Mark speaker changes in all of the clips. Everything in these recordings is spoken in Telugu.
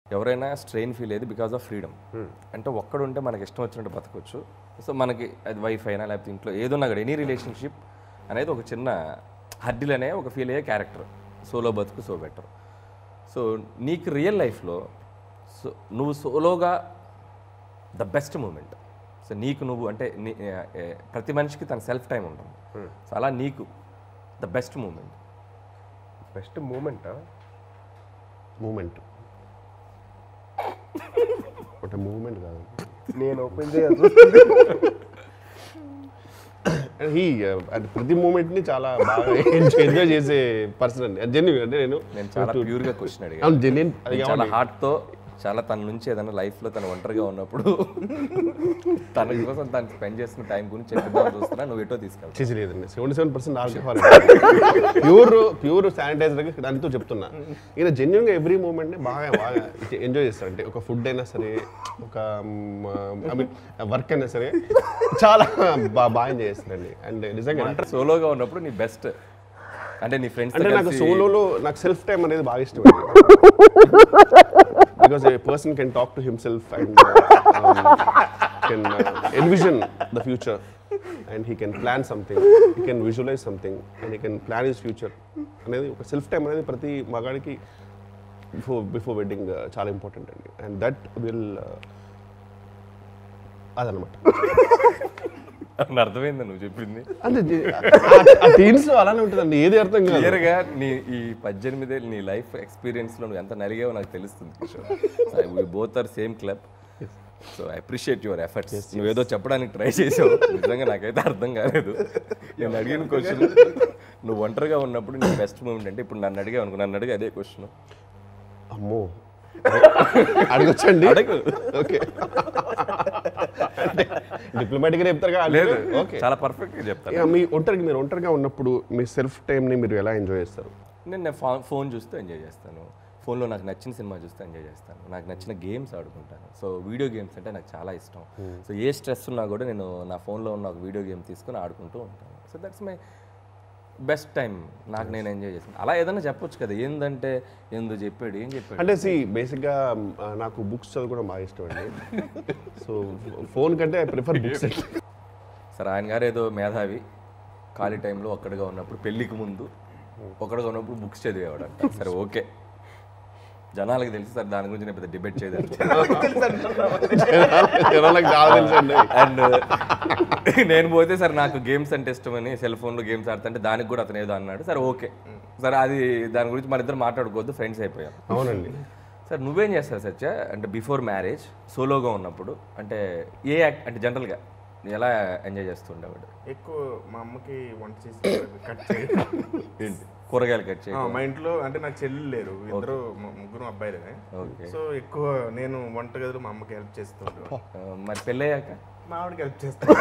Speaker 1: ఎవరైనా స్ట్రెయిన్ ఫీల్ అయ్యేది బికాస్ ఆఫ్ ఫ్రీడమ్ అంటే ఒక్కడు ఉంటే మనకి ఇష్టం వచ్చినట్టు బతకొచ్చు సో మనకి అది వైఫ్ అయినా లేకపోతే ఇంట్లో ఏదున్నా కూడా ఎనీ రిలేషన్షిప్ అనేది ఒక చిన్న హడ్డిల్ అనే ఒక ఫీల్ అయ్యే క్యారెక్టర్ సోలో బతుకు సో బెటర్ సో నీకు రియల్ లైఫ్లో సో నువ్వు సోలోగా ద బెస్ట్ మూమెంట్ సో నీకు నువ్వు అంటే నీ- ఏ- ఏ- ప్రతి మనిషికి తన సెల్ఫ్ టైం ఉంటుంది సో అలా నీకు the best moment
Speaker 2: best moment moment ఒక మూమెంట్ కాదు
Speaker 3: నేను ఓపెన్ చేయదు
Speaker 2: హీ అంటే ప్రతి మూమెంట్ని చాలా బాగా ఎంజాయ్ చేసే పర్సన్ అండి జెన్యున్ అంటే నేను
Speaker 1: నేను చాలా ప్యూర్గా క్వశ్చన్ అడిగాను
Speaker 2: అవును జెన్యున్
Speaker 1: నేను చాలా హార్ట్తో చాలా తన నుంచి ఏదైనా లైఫ్లో తను ఒంటరిగా ఉన్నప్పుడు తన కోసం తను స్పెండ్ చేసిన టైం గురించి చెప్తాను చూస్తున్నా నువ్వు ఎటో తీసుకెళ్తావు
Speaker 2: చేసి లేదండి seventy seven percent alcohol pure pure sanitiser దానితో చెప్తున్నా ఈయన జెన్యున్గా ఎవ్రీ మూమెంట్ని బాగా బాగా ఎంజాయ్ చేస్తాడు అంటే ఒక ఫుడ్ అయినా సరే ఒక ఐ మీన్ వర్క్ అయినా సరే చాలా బాగా బాగా ఎంజాయ్ చేస్తాడండి అండ్ నిజంగా
Speaker 1: ఒంటరి సోలోగా ఉన్నప్పుడు నీ బెస్ట్ అంటే నీ ఫ్రెండ్స్
Speaker 2: అంటే నాకు సోలోలో నాకు సెల్ఫ్ టైం అనేది బాగా ఇష్టం because a person can talk to himself and can envision the future and he can plan something he can visualise something and he can plan his future అనేది ఒక సెల్ఫ్ టైం అనేది ప్రతి మగాడికి బిఫోర్ బిఫోర్ వెడ్డింగ్ చాలా ఇంపార్టెంట్ అండి అండ్ దట్ విల్ అదనమాట
Speaker 1: అర్థమైంది నువ్వు చెప్పింది
Speaker 2: అంటే ఆ టీన్స్ లో అలానే ఉంటుందండి ఏది అర్థం కాదు
Speaker 1: క్లియర్గా నీ ఈ పద్దెనిమిదేళ్ళు నీ లైఫ్ ఎక్స్పీరియన్స్లో నువ్వు ఎంత నలిగావో నాకు తెలుస్తుంది Kishore both are same club so I appreciate your efforts నువ్వు ఏదో చెప్పడానికి ట్రై చేసావు నిజంగా నాకైతే అర్థం కాలేదు నేను అడిగిన క్వశ్చన్ నువ్వు ఒంటరిగా ఉన్నప్పుడు నీ బెస్ట్ మూమెంట్ అంటే ఇప్పుడు నన్ను అడిగా అనుకో నన్ను అడిగి అదే క్వశ్చన్
Speaker 2: అమ్మో అడగొచ్చండి
Speaker 1: అడగు
Speaker 2: ఓకే డిప్లొమాటిక్గా చెప్తారు
Speaker 1: లేదు
Speaker 2: ఓకే
Speaker 1: చాలా పర్ఫెక్ట్గా చెప్తాను
Speaker 2: ఇక మీ ఒంటరికి మీరు ఒంటరిగా ఉన్నప్పుడు మీ సెల్ఫ్ టైంని మీరు ఎలా ఎంజాయ్ చేస్తారు
Speaker 1: నేను నా ఫో- ఫోన్ చూస్తూ ఎంజాయ్ చేస్తాను ఫోన్లో నాకు నచ్చిన సినిమా చూస్తూ ఎంజాయ్ చేస్తాను నాకు నచ్చిన గేమ్స్ ఆడుకుంటాను సో వీడియో గేమ్స్ అంటే నాకు చాలా ఇష్టం సో ఏ స్ట్రెస్ ఉన్నా కూడా నేను నా ఫోన్లో ఉన్న ఒక వీడియో గేమ్ తీసుకుని ఆడుకుంటూ ఉంటాను so that's my best time నాకు నేను ఎంజాయ్ చేస్తాను అలా ఏదైనా చెప్పొచ్చు కదా ఏందంటే ఎందు చెప్పాడు ఏం చెప్పాడు
Speaker 2: అంటే సి బేసిక్గా ఆ, నాకు బుక్స్ చదవడం బాగా ఇష్టం అండి సో ఫోన్ కంటే ఐ ప్రిఫర్ బుక్స్
Speaker 1: సరే ఆయన గారు ఏదో మేధావి ఖాళీ టైంలో ఒక్కడిగా ఉన్నప్పుడు పెళ్ళికి ముందు ఒక్కడిగా ఉన్నప్పుడు బుక్స్ చదివేవాడు అంట సరే ఓకే జనాలకు తెలిసి సార్ దాని గురించి నేను పెద్ద డిబేట్ చేయలేదు
Speaker 2: జనాలకు చాలా తెలుసు అండి
Speaker 1: అండ్ నేను పోతే సార్ నాకు గేమ్స్ అంటే ఇష్టమని సెల్ ఫోన్లో గేమ్స్ ఆడుతుంటే దానికి కూడా అతను ఏదో అన్నాడు సరే ఓకే సరే అది దాని గురించి మన ఇద్దరు మాట్లాడుకోవద్దు ఫ్రెండ్స్ అయిపోయాం
Speaker 2: అవునండి
Speaker 1: సార్ నువ్వేం చేస్తావు సత్య అంటే బిఫోర్ మ్యారేజ్ సోలోగా ఉన్నప్పుడు అంటే ఏ యాక్ట్ అంటే జనరల్గా ఎలా ఎంజాయ్ చేస్తుండేవాడు
Speaker 3: ఎక్కువ మా అమ్మకి వంట చేసి కట్ చేయి
Speaker 1: ఏంటి కూరగాయలు కట్
Speaker 3: ఆ,
Speaker 1: చేయడం
Speaker 3: మా ఇంట్లో అంటే నాకు చెల్లి లేరు ఇద్దరు ము- ముగ్గురు అబ్బాయిలే
Speaker 1: ఓకే
Speaker 3: సో ఎక్కువ నేను వంటగదిలో మా అమ్మకి హెల్ప్ చేస్తుంటాను
Speaker 1: ఆ, మరి పెళ్ళయ్యాక
Speaker 3: మా ఆవిడకి హెల్ప్ చేస్తాను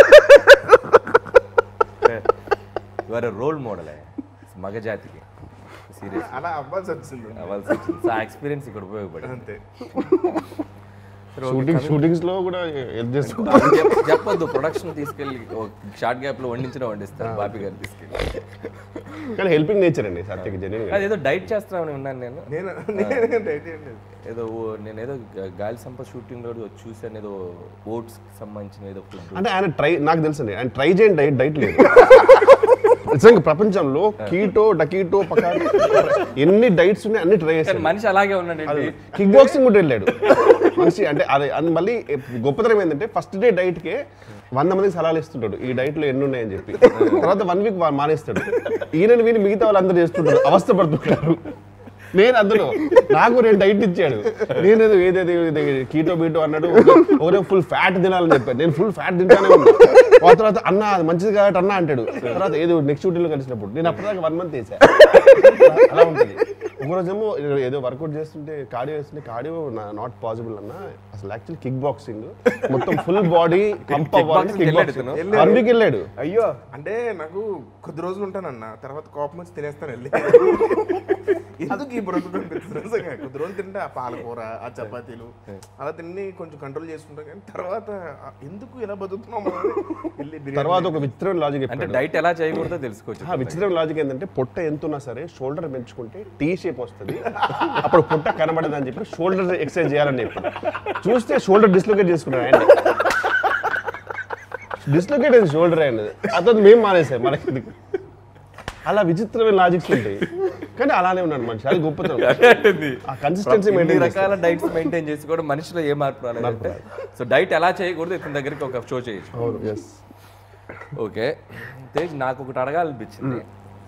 Speaker 1: ఇవాళ రోల్ మోడలే మగజాతికి సీరియస్
Speaker 3: అలా అవ్వాల్సి వచ్చింది
Speaker 1: అవ్వాల్సి వచ్చింది సో ఆ ఎక్స్పీరియన్స్ ఇక్కడ ఉపయోగపడింది
Speaker 3: అంతే
Speaker 2: షూటింగ్ షూటింగ్స్ లో కూడా హెల్ప్ చేస్తాం
Speaker 1: అది చెప్- చెప్పొద్దు ప్రొడక్షన్ తీసుకెళ్ళి షార్ట్ గ్యాప్ లో వండించిన వండిస్తారు బాపి గారు తీసుకెళ్ళి
Speaker 2: కానీ హెల్పింగ్ నేచర్ అండి సత్యకి జెన్యున్
Speaker 1: అదేదో డైట్ చేస్తామని ఉన్నాను నేను
Speaker 3: నేను నేను డైట్ ఏం లేదు
Speaker 1: ఏదో ఓ- నేను ఏదో గా- గాలి సంప షూటింగ్ లో చూసాను ఏదో ఓట్స్ సంబంధించిన ఏదో ఫుడ్
Speaker 2: అంటే ఆయన ట్రై నాకు తెలుసండి ఆయన ట్రై చేయండి డైట్ డైట్ లేదు నిజంగా ప్రపంచంలో కీటో డకీటో పకా ఎన్ని డైట్స్ ఉన్నాయి అన్ని ట్రై చేశాడు
Speaker 1: మనిషి అలాగే ఉన్నాడు
Speaker 2: కిక్ బాక్సింగ్ కూడా వెళ్ళాడు మనిషి అంటే అది అది మళ్ళీ గొప్పతనం ఏంటంటే ఫస్ట్ డే డైట్ కే వంద మందికి సలహాలు ఇస్తుంటాడు ఈ డైట్ లో ఎన్ని ఉన్నాయని చెప్పి తర్వాత వన్ వీక్ మానేస్తాడు ఈయనని విని మిగతా వాళ్ళందరూ చేస్తుంటారు అవస్థ పడుతుంటారు నేను అందులో నాకు నేను డైట్ ఇచ్చాడు నేను ఏదో ఏదేదో ఇది కీటో బీటో అన్నాడు ఒకరే ఫుల్ ఫ్యాట్ తినాలని చెప్పాను నేను ఫుల్ ఫ్యాట్ తింటానే ఉన్నా ఆ తర్వాత అన్న అది మంచిది కాబట్టి అన్న అంటాడు తర్వాత ఏదో నెక్స్ట్ షూటింగ్లో కలిసినప్పుడు నేను అప్పటిదాకా వన్ మంత్ వేసా అలా ఉంటుంది ఒకరోజేమో ఏదో వర్కౌట్ చేస్తుంటే కార్డియో చేస్తుంటే కార్డియో నాట్ పాసిబుల్ అన్న అసలు యాక్చువల్ కిక్ బాక్సింగ్ మొత్తం ఫుల్ బాడీ పంప్ అవ్వాలి
Speaker 1: Kickboxing
Speaker 2: కిక్
Speaker 1: వెళ్ళాడు
Speaker 2: బాక్సింగ్
Speaker 1: ఇతను?
Speaker 2: వన్ వీక్ వెళ్ళాడు
Speaker 3: అయ్యో అంటే నాకు కొద్ది రోజులు ఉంటానన్న తర్వాత కోపం వచ్చి తినేస్తాను వెళ్ళి ఎందుకు ఈ బ్రతుకు అనిపిస్తుంది నిజంగా కొద్ది రోజులు తింటే ఆ పాలకూర ఆ చపాతీలు అలా తిని కొంచెం కంట్రోల్ చేసుకుంటాం కానీ తర్వాత ఆ ఎందుకు ఇలా బతుకుతున్నాం మనం అని వెళ్ళి బిర్యానీ
Speaker 2: తర్వాత ఒక విచిత్రమైన లాజిక్
Speaker 1: అంటే
Speaker 2: చెప్పాడు
Speaker 1: డైట్ ఎలా చేయకూడదో తెలుసుకోవచ్చు
Speaker 2: ఆ విచిత్రమైన లాజిక్ ఏంటంటే పొట్ట ఎంత ఉన్నా సరే షోల్డర్ పెంచుకుంటే టీ షేప్ షేప్ వస్తుంది అప్పుడు పుట్ట కనబడదు అని చెప్పి షోల్డర్ ఎక్సర్సైజ్ చేయాలని చెప్పి చూస్తే షోల్డర్ డిస్లొకేట్ చేసుకున్నాడు ఆయన డిస్లొకేట్ అయింది షోల్డర్ అయినది అతను మేము మానేసాం మనకి ఇది. అలా విచిత్రమైన లాజిక్స్ ఉంటాయి కానీ అలానే ఉన్నాడు మనిషి అది గొప్పతనం ఆ కన్సిస్టెన్సీ
Speaker 1: ఇన్ని
Speaker 2: మెయింటైన్
Speaker 1: రకాల డైట్స్ మెయింటైన్ చేసి కూడా మనిషిలో ఏ మార్పు రాలేదంటే సో డైట్ ఎలా చేయకూడదు ఇతని దగ్గరికి ఒక షో చేయొచ్చు
Speaker 2: అవును ఎస్
Speaker 1: ఓకే తేజ్ నాకు ఒకటి అడగాలనిపించింది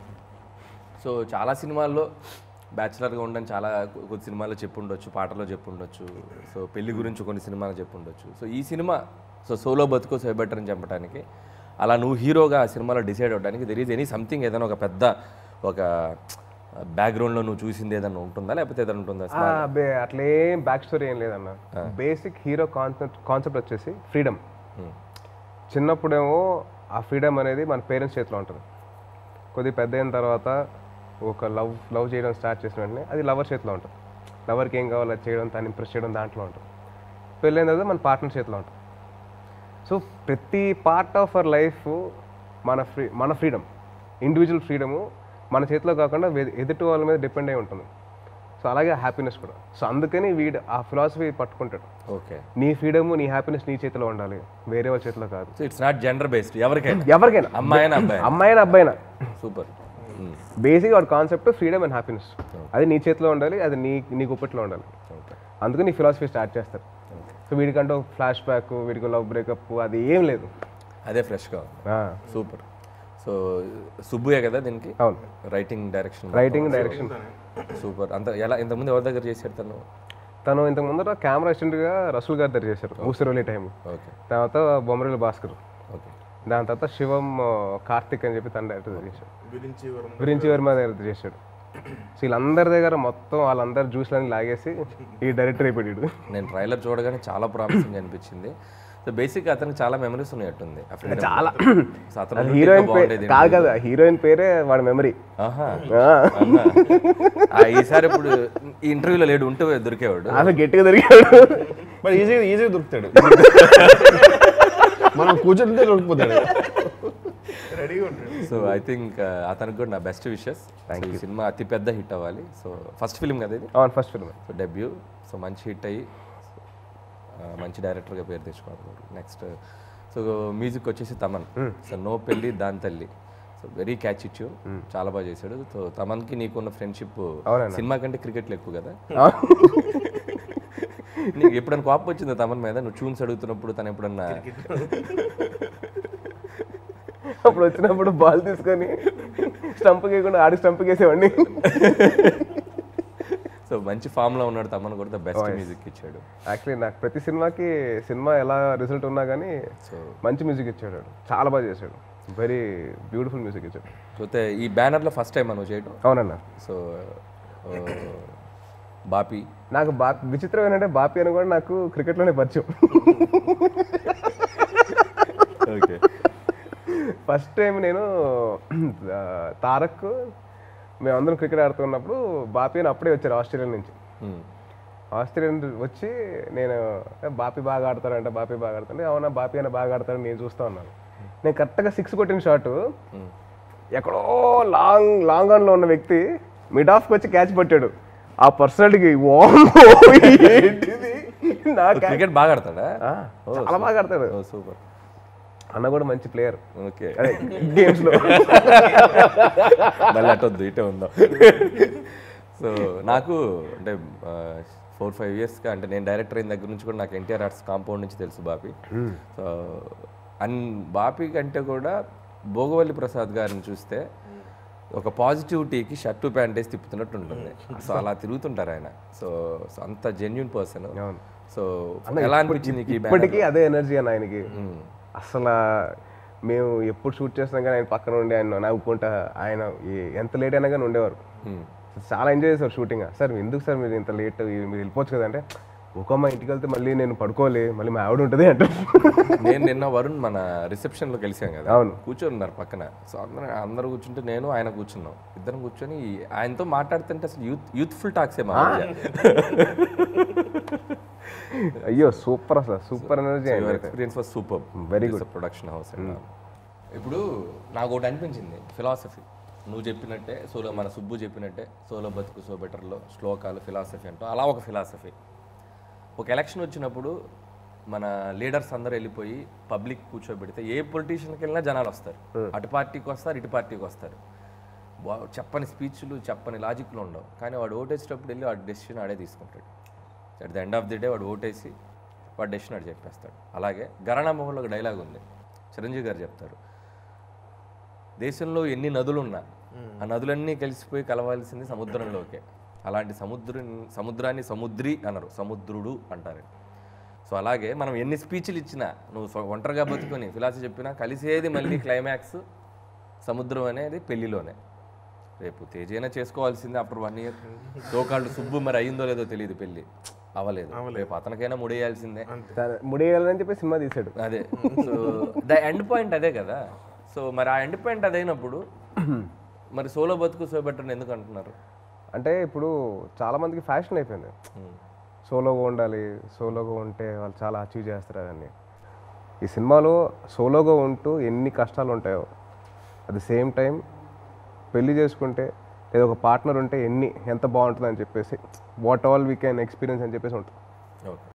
Speaker 1: సో చాలా సినిమాల్లో బ్యాచిలర్గా ఉండని చాలా కొ- కొద్ది సినిమాల్లో చెప్పుండొచ్చు పాటలో చెప్పుండొచ్చు సో పెళ్లి గురించి కొన్ని సినిమాలు చెప్పుండొచ్చు సో ఈ సినిమా సో సోలో బతుకో సో బెటర్ అని చెప్పడానికి అలా నువ్వు హీరోగా ఆ సినిమాలో డిసైడ్ అవ్వడానికి దెర్ ఈజ్ ఎనీ సంథింగ్ ఏదైనా ఒక పెద్ద ఒక బ్యాక్గ్రౌండ్లో నువ్వు చూసింది ఏదైనా ఉంటుందా లేకపోతే ఏదైనా ఉంటుందా
Speaker 4: ఆ, అబ్బే అట్లేం బ్యాక్ స్టోరీ ఏం లేదన్న బేసిక్ హీరో కాన్సెప్ట్ కాన్సెప్ట్ వచ్చేసి ఫ్రీడమ్ చిన్నప్పుడేమో ఆ ఫ్రీడమ్ అనేది మన పేరెంట్స్ చేతిలో ఉంటుంది కొద్ది పెద్ద అయిన తర్వాత ఒక లవ్ లవ్ చేయడం స్టార్ట్ చేసిన వెంటనే అది లవర్ చేతిలో ఉంటుంది లవర్కి ఏం కావాలో అది చేయడం దాన్ని ఇంప్రెస్ చేయడం దాంట్లో ఉంటుంది పెళ్ళైన తర్వాత మన పార్ట్నర్ చేతిలో ఉంటుంది సో ప్రతి పార్ట్ ఆఫ్ అవర్ లైఫ్ మన ఫ్రీ మన ఫ్రీడమ్ ఇండివిజువల్ ఫ్రీడము మన చేతిలో కాకుండా వే- ఎదుటి వాళ్ళ మీద డిపెండ్ అయి ఉంటుంది సో అలాగే హ్యాపీనెస్ కూడా సో అందుకని వీడు ఆ ఫిలాసఫీ పట్టుకుంటాడు
Speaker 1: ఓకే
Speaker 4: నీ ఫ్రీడమ్ నీ హ్యాపీనెస్ నీ చేతిలో ఉండాలి వేరే వాళ్ళ చేతిలో కాదు
Speaker 1: so it's not gender based ఎవరికైనా
Speaker 4: ఎవరికైనా
Speaker 1: అమ్మాయినా అబ్బాయి
Speaker 4: అమ్మాయినా అబ్బాయినా
Speaker 1: సూపర్
Speaker 4: బేసిక్ వాడి కాన్సెప్ట్ ఫ్రీడమ్ అండ్ హ్యాపీనెస్ అది నీ చేతిలో ఉండాలి అది నీ నీ గుప్పట్లో ఉండాలి
Speaker 1: ఓకే
Speaker 4: అందుకని నీ ఫిలాసఫీ స్టార్ట్ చేస్తారు సో వీడికంటూ ఫ్లాష్ బ్యాక్ వీడికి లవ్ బ్రేకప్ అది ఏం లేదు
Speaker 1: అదే ఫ్రెష్గా ఉంది
Speaker 4: ఆ,
Speaker 1: సూపర్ సో సుబ్బుయే కదా దీనికి
Speaker 4: అవును
Speaker 1: writing direction
Speaker 4: writing direction
Speaker 1: super అంత ఎలా ఇంతకుముందు ఎవరి దగ్గర చేశాడు తను
Speaker 4: తను ఇంతకు ముందర కెమెరా అసిస్టెంట్గా రసూల్ గారి దగ్గర చేశారు ఊసిరోలి టైం
Speaker 1: ఓకే
Speaker 4: తర్వాత బొమ్మరేలు భాస్కర్
Speaker 1: ఓకే
Speaker 4: దాని తర్వాత శివం ఆ, కార్తిక్ అని చెప్పి తన డైరెక్టర్ దగ్గర చేశాడు
Speaker 3: గురించి వరం
Speaker 4: గురించి వర్మ దగ్గర చేశాడు సో వీళ్ళందరి దగ్గర మొత్తం వాళ్ళందరి జ్యూస్లని లాగేసి ఈ డైరెక్టర్ అయిపోయాడు
Speaker 1: నేను ట్రైలర్ చూడగానే చాలా ప్రామిసింగ్ అనిపించింది సో బేసిక్ అతనికి చాలా మెమరీస్ ఉన్నట్టుంది ఆ freedom.
Speaker 4: చాలా
Speaker 1: సో అతను
Speaker 4: అది
Speaker 1: ఉంటే
Speaker 4: హీరోయిన్
Speaker 1: ఇంకా
Speaker 4: పేరు
Speaker 1: బాగుండేది
Speaker 4: కాదు కదా హీరోయిన్ పేరే వాడి మెమరీ
Speaker 1: ఆహా ఆహా. ఆ, ఈసారి ఇప్పుడు ఈ ఇంటర్వ్యూలో లేడు ఉంటే దొరికేవాడు
Speaker 4: అసలు గట్టిగా దొరికాడు
Speaker 2: మరి ఈజీగా ఈజీగా దొరుకుతాడు మనం కూర్చుంటే దొరికిపోతాడు
Speaker 3: రెడీగా ఉంటాడు
Speaker 1: సో ఐ థింక్ అతనికి కూడా నా బెస్ట్ విషెస్ ఈ సినిమా అతి పెద్ద హిట్ అవ్వాలి సో ఫస్ట్ ఫిల్మ్ కదా ఇది
Speaker 4: అవును first film
Speaker 1: so debut so మంచి హిట్ అయ్యి ఆ, మంచి డైరెక్టర్గా పేరు తెచ్చుకోవాలి నెక్స్ట్ సో మ్యూజిక్ వచ్చేసి తమన్ సో నో పెళ్ళి దాని తల్లి సో వెరీ క్యాచ్ ఇచ్చు చాలా బాగా చేశాడు సో తమన్కి నీకున్న ఫ్రెండ్షిప్
Speaker 4: అవునన్నా.
Speaker 1: సినిమా కంటే క్రికెట్లో ఎక్కువ కదా నీకు ఎప్పుడైనా కోపం వచ్చిందా తమన్ మీద నువ్వు ట్యూన్స్ అడుగుతున్నప్పుడు తను ఎప్పుడన్నా
Speaker 4: అప్పుడు వచ్చినప్పుడు బాల్ తీసుకొని స్టంప్ వేయకుండా ఆడి స్టంప్ వేసేవాడిని
Speaker 1: సో మంచి ఫామ్ లో ఉన్నాడు తమన్ కూడా బెస్ట్ మ్యూజిక్ ఇచ్చాడు
Speaker 4: యాక్చువల్లీ నాకు ప్రతి సినిమాకి సినిమా ఎలా రిజల్ట్ ఉన్నా కానీ
Speaker 1: సో
Speaker 4: మంచి మ్యూజిక్ ఇచ్చాడు వాడు. చాలా బాగా చేశాడు వెరీ బ్యూటిఫుల్ మ్యూజిక్ ఇచ్చాడు
Speaker 1: పోతే ఈ బ్యానర్ లో ఫస్ట్ టైం మనం చేయడం
Speaker 4: అవునన్నా
Speaker 1: సో ఆ, బాపి
Speaker 4: నాకు బా విచిత్రం ఏంటంటే బాపి అని కూడా నాకు క్రికెట్లోనే పరిచయం
Speaker 1: ఓకే
Speaker 4: ఫస్ట్ టైం నేను ఆ, తారక్ మేమందరం క్రికెట్ ఆడుతున్నప్పుడు బాపి అని అప్పుడే వచ్చారు ఆస్ట్రేలియా నుంచి ఆస్ట్రేలియా నుంచి వచ్చి నేను "ఏ, బాపి బాగా ఆడతారంట బాపి బాగా ఆడతాడు అవునా బాపి అని బాగా ఆడతారని నేను చూస్తా ఉన్నాను నేను కరెక్ట్గా సిక్స్ కొట్టిన షాట్ ఎక్కడో లాంగ్ లాంగ్ ఆన్లో ఉన్న వ్యక్తి మిడ్ ఆఫ్కి వచ్చి క్యాచ్ పట్టాడు ఆ పర్సనాలిటీకి ఏంటిది నా catch-
Speaker 1: క్రికెట్ బాగా ఆడతాడా
Speaker 4: ఆ, చాలా బాగా ఆడతాడు
Speaker 1: ఓ సూపర్
Speaker 4: అన్న కూడా మంచి ప్లేయర్
Speaker 1: ఓకే
Speaker 4: అదే గేమ్స్లో
Speaker 1: మళ్ళీ అటొద్దు ఇటే ఉందాం సో నాకు అంటే ఫోర్ ఫైవ్ ఇయర్స్గా అంటే నేను డైరెక్టర్ అయిన దగ్గర నుంచి కూడా నాకు ఎన్టీఆర్ ఆర్ట్స్ కాంపౌండ్ నుంచి తెలుసు బాపి సో అన్ బాపి కంటే కూడా భోగవల్లి ప్రసాద్ గారిని చూస్తే ఒక పాజిటివిటీకి షర్టు ప్యాంట్ వేసి తిప్పుతున్నట్టు ఉంటుంది సో అలా తిరుగుతుంటారు ఆయన సో సో అంత జెన్యున్ పర్సన్
Speaker 4: అవును.
Speaker 1: సో ఎలా అనిపించింది నీకు ఈ banner?
Speaker 4: ఇప్పటికీ అదే ఎనర్జీ అన్న ఆయనకి అసలు మేము ఎప్పుడు షూట్ చేస్తున్నాం కానీ ఆయన పక్కన ఉండి ఆయన నవ్వుకుంటా ఆయన ఏ- ఎంత లేట్ అయినా కానీ ఉండేవారు
Speaker 1: Hmm.
Speaker 4: చాలా ఎంజాయ్ చేశారు షూటింగ్ సార్ ఎందుకు సార్ మీరు ఇంత లేట్ మీరు వెళ్ళిపోవచ్చు కదంటే ఒక అమ్మ ఇంటికి వెళ్తే మళ్ళీ నేను పడుకోవాలి మళ్ళీ మా ఆవిడ ఉంటుంది అంటే
Speaker 1: నేను నిన్న వరుణ్ మన రిసెప్షన్ లో కలిసాం కదా
Speaker 4: అవును.
Speaker 1: కూర్చొని ఉన్నారు పక్కన సో అందరూ అందరూ కూర్చుంటే నేను ఆయన కూర్చున్నాం ఇద్దరం కూర్చొని ఆయనతో మాట్లాడుతుంటే అసలు యూత్ యూత్ఫుల్ టాక్స్ ఏ మా
Speaker 4: అయ్యో సూపర్ అసలు సూపర్ ఎనర్జీ ఆయన
Speaker 1: experience was super
Speaker 4: Very good.
Speaker 1: Production house ఇప్పుడు నాకు ఒకటి అనిపించింది ఫిలాసఫీ నువ్వు చెప్పినట్టే సోలో మన సుబ్బు చెప్పినట్టే సోలో బతుకు సో బెటర్లో శ్లోకాలు ఫిలాసఫీ అంటూ అలా ఒక ఫిలాసఫీ ఒక ఎలక్షన్ వచ్చినప్పుడు మన లీడర్స్ అందరూ వెళ్ళిపోయి పబ్లిక్ కూర్చోబెడితే ఏ పొలిటీషియన్కి వెళ్ళినా జనాలు వస్తారు అటు పార్టీకి వస్తారు ఇటు పార్టీకి వస్తారు వా- చెప్పని స్పీచ్లు చెప్పని లాజిక్లు ఉండవు కానీ వాడు ఓటేసేటప్పుడు వెళ్ళి వాడు డెసిషన్ ఆడే తీసుకుంటాడు at the end of the day వాడు ఓటేసి వాడు డెసిషన్ ఆడు చెప్పేస్తాడు అలాగే గరణమోహన్లో ఒక డైలాగ్ ఉంది చిరంజీవి గారు చెప్తారు దేశంలో ఎన్ని నదులున్నా ఆ నదులన్నీ కలిసిపోయి కలవాల్సింది సముద్రంలోకే అలాంటి సముద్రం సముద్రాన్ని సముద్రి అనరు సముద్రుడు అంటారు సో అలాగే మనం ఎన్ని స్పీచ్లు ఇచ్చినా నువ్వు సొ- ఒంటరిగా బతుకొని ఫిలాసఫీ చెప్పినా కలిసేది మళ్ళీ క్లైమాక్స్ సముద్రం అనేది పెళ్లిలోనే రేపు తేజైనా చేసుకోవాల్సిందే ఆఫ్టర్ వన్ ఇయర్ సోకాళ్ళు సుబ్బు మరి అయిందో లేదో తెలియదు పెళ్ళి అవ్వలేదు రేపు అతనికైనా ముడేయాల్సిందే
Speaker 4: తన- ముడియాలని చెప్పి సినిమా తీసాడు
Speaker 1: అదే సో ద ఎండ్ పాయింట్ అదే కదా సో మరి ఆ ఎండ్ పాయింట్ అదైనప్పుడు మరి సోలో బతుకు సో బెటర్ ఎందుకు అంటున్నారు
Speaker 4: అంటే ఇప్పుడు చాలా మందికి ఫ్యాషన్ అయిపోయింది సోలోగా ఉండాలి సోలోగా ఉంటే వాళ్ళు చాలా అచీవ్ చేస్తారు అని ఈ సినిమాలో సోలోగా ఉంటూ ఎన్ని కష్టాలు ఉంటాయో అట్ ది సేమ్ టైం పెళ్లి చేసుకుంటే లేదా ఒక పార్ట్నర్ ఉంటే ఎన్ని ఎంత బాగుంటుంది అని చెప్పేసి what all we can experience అని చెప్పేసి ఉంటుంది
Speaker 1: ఓకే